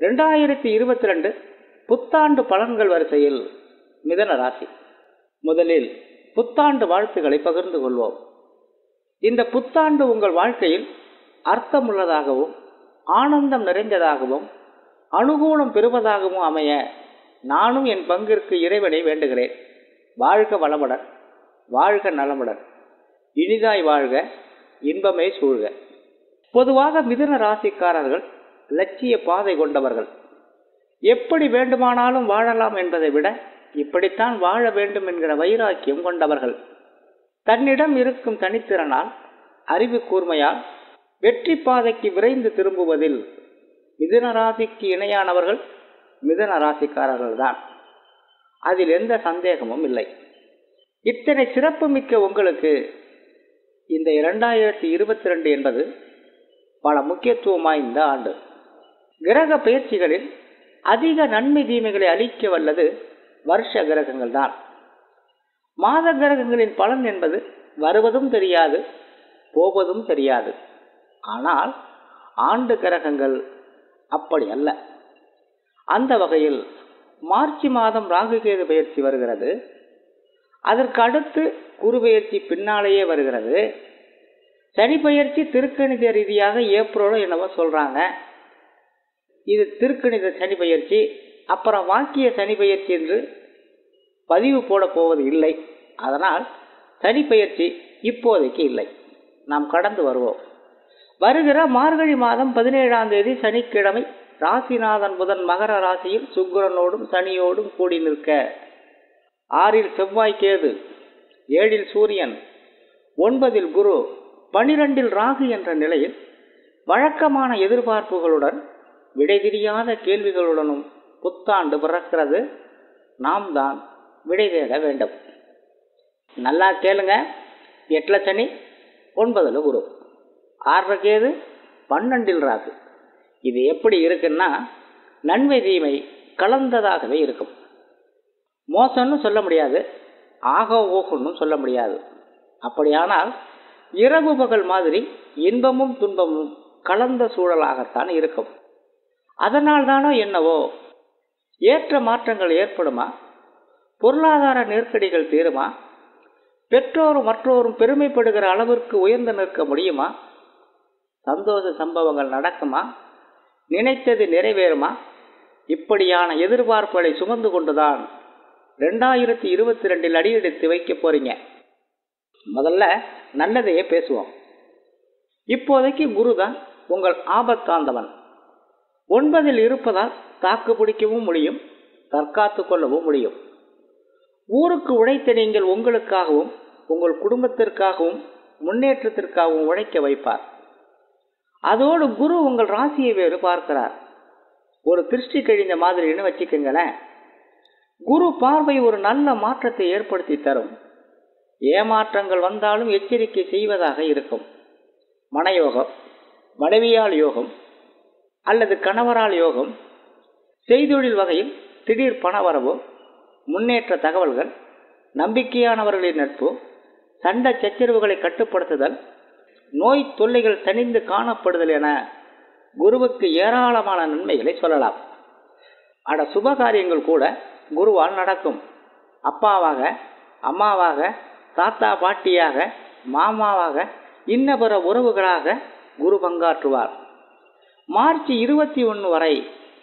ரெண்டாயிரத்தி இருபத்தி ரெண்டு புத்தாண்டு பலன்கள் வரிசையில் மிதன ராசி முதலில் புத்தாண்டு வாழ்த்துக்களை பகிர்ந்து கொள்வோம் இந்த புத்தாண்டு உங்கள் வாழ்க்கையில் அர்த்தமுள்ளதாகவும் ஆனந்தம் நிறைந்ததாகவும் அனுகூலம் பெறுவதாகவும் அமைய நானும் என் பங்கிற்கு இறைவனை வேண்டுகிறேன் வாழ்க வளமுடன் வாழ்க நலமுடன் இனிதாய் வாழ்க இன்பமே சூழ்க பொதுவாக மிதுன ராசிக்காரர்கள் லட்சிய பாதை கொண்டவர்கள் எப்படி வேண்டுமானாலும் வாழலாம் என்பதை விட இப்படித்தான் வாழ வேண்டும் என்கிற வைராக்கியம் கொண்டவர்கள் தன்னிடம் இருக்கும் தனித்திறனால் அறிவு கூர்மையால் வெற்றி பாதைக்கு விரைந்து திரும்புவதில் மிதுன ராசிக்கு இணையானவர்கள் மிதுன ராசிக்காரர்கள் தான் அதில் எந்த சந்தேகமும் இல்லை இத்தனை சிறப்புமிக்க உங்களுக்கு இந்த இரண்டாயிரத்தி இருபத்தி ரெண்டு என்பது பல முக்கியத்துவம் வாய்ந்த ஆண்டு கிரக பயிற்சிகளில் அதிக நன்மை தீமைகளை அளிக்க வல்லது வருஷ கிரகங்கள் தான் மாத கிரகங்களின் பலன் என்பது வருவதும் தெரியாது போவதும் தெரியாது ஆனால் ஆண்டு கிரகங்கள் அப்படி அல்ல அந்த வகையில் மார்ச் மாதம் ராகுகேது பயிற்சி வருகிறது அதற்கு அடுத்து குரு பயிற்சி பின்னாலேயே வருகிறது சனி பயிற்சி திருக்கணித ரீதியாக ஏப்ரலோ என்னவோ சொல்றாங்க இது திருக்கணித சனி பயிற்சி அப்புறம் வாக்கிய சனி பயிற்சி என்று பதிவு போட போவது இல்லை அதனால் சனி பயிற்சி இப்போதைக்கு இல்லை நாம் கடந்து வருவோம் வருகிற மார்கழி மாதம் பதினேழாம் தேதி சனிக்கிழமை ராசிநாதன் புதன் மகர ராசியில் சுக்கிரனோடும் சனியோடும் கூடி நிற்க ஆறில் செவ்வாய் கேது ஏழில் சூரியன் ஒன்பதில் குரு பனிரெண்டில் ராகு என்ற நிலையில் வழக்கமான எதிர்பார்ப்புகளுடன் விடை தெரியாத கேள்விகளுடனும் புத்தாண்டு பிறக்கிறது நாம் தான் விடை தேட வேண்டும் நல்லா கேளுங்க எட்டுல சனி ஒன்பதுல குரு ஆறரை கேது பன்னெண்டில் ராகு இது எப்படி இருக்குன்னா நன்மை தீமை கலந்ததாகவே இருக்கும் மோசம்னு சொல்ல முடியாது ஆக ஓகன்னு சொல்ல முடியாது அப்படியானால் இரவு பகல் மாதிரி இன்பமும் துன்பமும் கலந்த சூழலாகத்தான் இருக்கும் அதனால் தானோ என்னவோ ஏற்ற மாற்றங்கள் ஏற்படுமா பொருளாதார நெருக்கடிகள் தீருமா பெற்றோரும் மற்றோரும் பெருமைப்படுகிற அளவிற்கு உயர்ந்து நிற்க முடியுமா சந்தோஷ சம்பவங்கள் நடக்குமா நினைத்தது நிறைவேறுமா இப்படியான எதிர்பார்ப்புகளை சுமந்து கொண்டுதான் ரெண்டாயிரத்தி இருபத்தி ரெண்டில் அடியெடுத்து வைக்க போறீங்க முதல்ல நல்லதையே பேசுவோம் இப்போதைக்கு குரு தான் உங்கள் ஆபத்தாந்தவன் ஒன்பதில் இருப்பதால் தாக்கு பிடிக்கவும் முடியும் தற்காத்து கொள்ளவும் முடியும் ஊருக்கு உழைத்த நீங்கள் உங்களுக்காகவும் உங்கள் குடும்பத்திற்காகவும் முன்னேற்றத்திற்காகவும் உழைக்க வைப்பார் அதோடு குரு உங்கள் ராசியை வேறு பார்க்கிறார் ஒரு திருஷ்டி கழிந்த மாதிரின்னு வச்சுக்கோங்களேன் குரு பார்வை ஒரு நல்ல மாற்றத்தை ஏற்படுத்தி தரும் ஏமாற்றங்கள் வந்தாலும் எச்சரிக்கை செய்வதாக இருக்கும் மனயோகம் மனைவியால் யோகம் அல்லது கணவரால் யோகம் செய்தொழில் வகையில் திடீர் பணவரவு முன்னேற்ற தகவல்கள் நம்பிக்கையானவர்களின் நட்பு சண்டை சச்சரவுகளை கட்டுப்படுத்துதல் நோய் தொல்லைகள் தணிந்து காணப்படுதல் என குருவுக்கு ஏராளமான நன்மைகளை சொல்லலாம் அட சுபகாரியங்கள் கூட குருவால் நடக்கும் அப்பாவாக அம்மாவாக தாத்தா பாட்டியாக மாமாவாக இன்ன பிற உறவுகளாக குரு பங்காற்றுவார் மார்ச் இருபத்தி ஒன்று வரை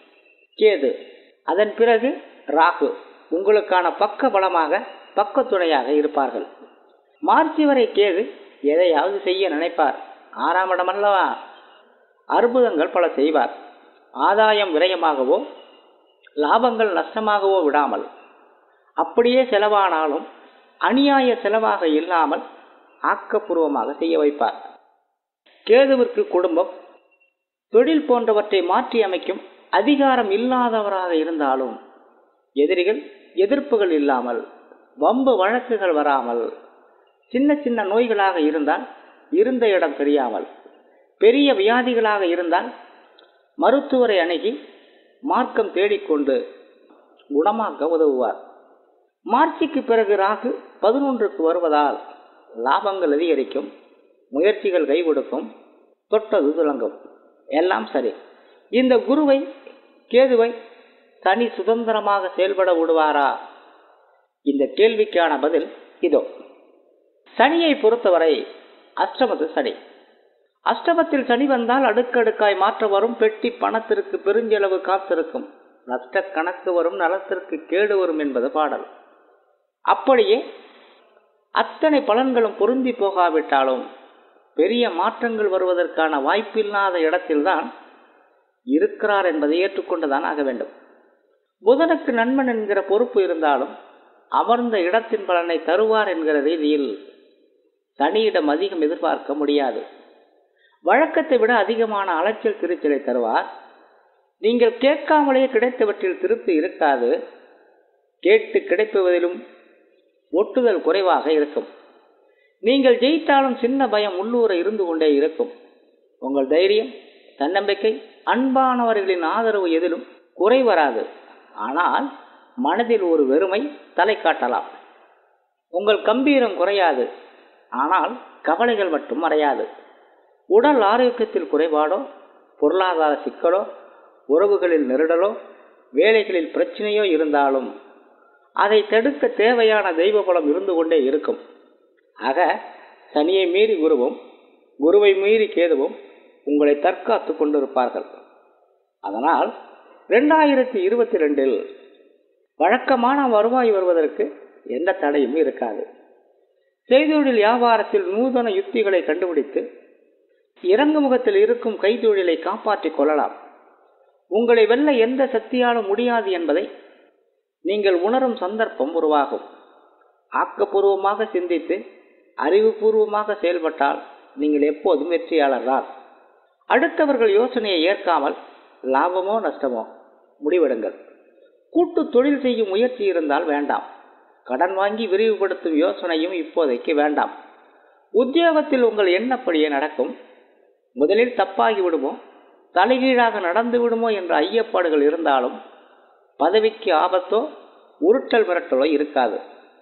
கேது அதன் பிறகு ராகு உங்களுக்கான பக்க பலமாக பக்க துணையாக இருப்பார்கள் மார்ச் வரை கேது எதையாவது செய்ய நினைப்பார் ஆறாம் இடம் அல்லவா அற்புதங்கள் பல செய்வார் ஆதாயம் விரயமாகவோ லாபங்கள் நஷ்டமாகவோ விடாமல் அப்படியே செலவானாலும் அநியாய செலவாக இல்லாமல் ஆக்கப்பூர்வமாக செய்ய வைப்பார் கேதுவிற்கு குடும்பம் தொழில் போன்றவற்றை மாற்றி அமைக்கும் அதிகாரம் இல்லாதவராக இருந்தாலும் எதிரிகள் எதிர்ப்புகள் இல்லாமல் வம்பு வழக்குகள் வராமல் சின்ன சின்ன நோய்களாக இருந்தால் இருந்த இடம் தெரியாமல் பெரிய வியாதிகளாக இருந்தால் மருத்துவரை அணுகி மார்க்கம் தேடிக்கொண்டு குணமாக்க உதவுவார் மார்ச்சுக்கு பிறகு ராகு பதினொன்றுக்கு வருவதால் லாபங்கள் அதிகரிக்கும் முயற்சிகள் கை கொடுக்கும் தொட்டது துலங்கும் எல்லாம் சரி இந்த குருவை கேதுவை சனி சுதந்திரமாக செயல்பட விடுவாரா இந்த கேள்விக்கான பதில் இதோ சனியை பொறுத்தவரை அஷ்டமத்து சனி அஷ்டமத்தில் சனி வந்தால் அடுக்கடுக்காய் மாற்ற வரும் பெட்டி பணத்திற்கு பெருஞ்செலவு காத்திருக்கும் நஷ்ட கணக்கு வரும் நலத்திற்கு கேடு வரும் என்பது பாடல் அப்படியே அத்தனை பலன்களும் பொருந்தி போகாவிட்டாலும் பெரிய மாற்றங்கள் வருவதற்கான வாய்ப்பில்லாத இடத்தில்தான் இருக்கிறார் என்பதை ஏற்றுக்கொண்டுதான் ஆக வேண்டும் புதனுக்கு நண்பன் என்கிற பொறுப்பு இருந்தாலும் அமர்ந்த இடத்தின் பலனை தருவார் என்கிற ரீதியில் சனியிடம் அதிகம் எதிர்பார்க்க முடியாது வழக்கத்தை விட அதிகமான அலைச்சல் திருச்சலை தருவார் நீங்கள் கேட்காமலேயே கிடைத்தவற்றில் திருப்தி இருக்காது கேட்டு கிடைப்பதிலும் ஒட்டுதல் குறைவாக இருக்கும் நீங்கள் ஜெயித்தாலும் சின்ன பயம் உள்ளூர இருந்து கொண்டே இருக்கும் உங்கள் தைரியம் தன்னம்பிக்கை அன்பானவர்களின் ஆதரவு எதிலும் குறை வராது ஆனால் மனதில் ஒரு வெறுமை தலை காட்டலாம் உங்கள் கம்பீரம் குறையாது ஆனால் கவலைகள் மட்டும் மறையாது உடல் ஆரோக்கியத்தில் குறைபாடோ பொருளாதார சிக்கலோ உறவுகளில் நெருடலோ வேலைகளில் பிரச்சனையோ இருந்தாலும் அதை தடுக்க தேவையான தெய்வ பலம் இருந்து கொண்டே இருக்கும் ஆக சனியை மீறி குருவும் குருவை மீறி கேதுவும் உங்களை தற்காத்து கொண்டிருப்பார்கள் அதனால் ரெண்டாயிரத்தி இருபத்தி ரெண்டில் வழக்கமான வருவாய் வருவதற்கு எந்த தடையும் இருக்காது செய்தொழில் வியாபாரத்தில் நூதன யுக்திகளை கண்டுபிடித்து இறங்கு முகத்தில் இருக்கும் கைத்தொழிலை காப்பாற்றிக் கொள்ளலாம் உங்களை வெல்ல எந்த சக்தியாலும் முடியாது என்பதை நீங்கள் உணரும் சந்தர்ப்பம் உருவாகும் ஆக்கப்பூர்வமாக சிந்தித்து அறிவுபூர்வமாக செயல்பட்டால் நீங்கள் எப்போதும் வெற்றியாளர்தான் அடுத்தவர்கள் யோசனையை ஏற்காமல் லாபமோ நஷ்டமோ முடிவெடுங்கள் கூட்டு தொழில் செய்யும் முயற்சி இருந்தால் வேண்டாம் கடன் வாங்கி விரிவுபடுத்தும் யோசனையும் இப்போதைக்கு வேண்டாம் உத்தியோகத்தில் உங்கள் எண்ணப்படியே நடக்கும் முதலில் தப்பாகி விடுமோ தலைகீழாக நடந்து விடுமோ என்ற ஐயப்பாடுகள் இருந்தாலும் பதவிக்கு ஆபத்தோ உருட்டல் மிரட்டலோ இருக்காது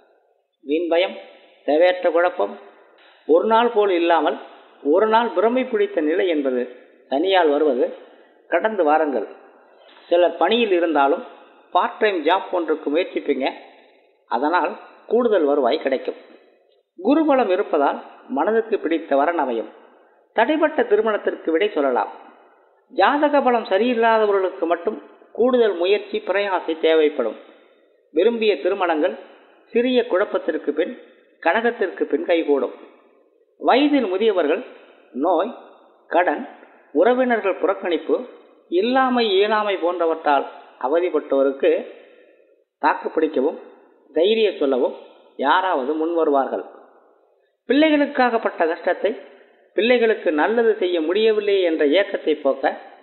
வீண் பயம் தேவையற்ற குழப்பம் ஒரு நாள் போல் இல்லாமல் ஒரு நாள் பிரமை பிடித்த நிலை என்பது தனியால் வருவது கடந்து வாரங்கள் சிலர் பணியில் இருந்தாலும் பார்ட் டைம் ஜாப் ஒன்றுக்கு முயற்சிப்பீங்க அதனால் கூடுதல் வருவாய் கிடைக்கும் குருபலம் இருப்பதால் மனதுக்கு பிடித்த வரன் அமையும் தடைப்பட்ட திருமணத்திற்கு விடை சொல்லலாம் ஜாதக பலம் சரியில்லாதவர்களுக்கு மட்டும் கூடுதல் முயற்சி பிரயாசை தேவைப்படும் விரும்பிய திருமணங்கள் சிறிய குழப்பத்திற்கு பின் கழகத்திற்கு பின் கைகூடும் வயதில் முதியவர்கள் நோய் கடன் உறவினர்கள் புறக்கணிப்பு இல்லாமை இயலாமை போன்றவற்றால் அவதிப்பட்டோருக்கு தாக்கு பிடிக்கவும் தைரிய சொல்லவும் யாராவது முன் வருவார்கள் பிள்ளைகளுக்காகப்பட்ட கஷ்டத்தை பிள்ளைகளுக்கு நல்லது செய்ய முடியவில்லை என்ற ஏக்கத்தை போக்க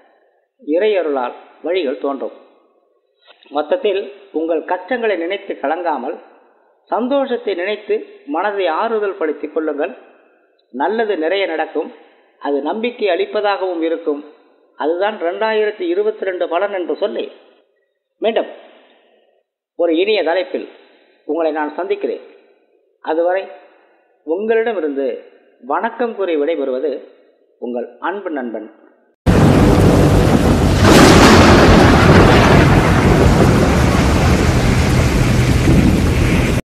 இறையருளால் வழிகள் தோன்றும் மொத்தத்தில் உங்கள் கஷ்டங்களை நினைத்து கலங்காமல் சந்தோஷத்தை நினைத்து மனதை ஆறுதல் படுத்திக் கொள்ளுங்கள் நல்லது நிறைய நடக்கும் அது நம்பிக்கை அளிப்பதாகவும் இருக்கும் அதுதான் ரெண்டாயிரத்தி இருபத்தி ரெண்டு பலன் என்று சொல்லி மீண்டும் ஒரு இனிய தலைப்பில் உங்களை நான் சந்திக்கிறேன் அதுவரை உங்களிடமிருந்து வணக்கம் கூறி விடைபெறுவது உங்கள் அன்பு நண்பன்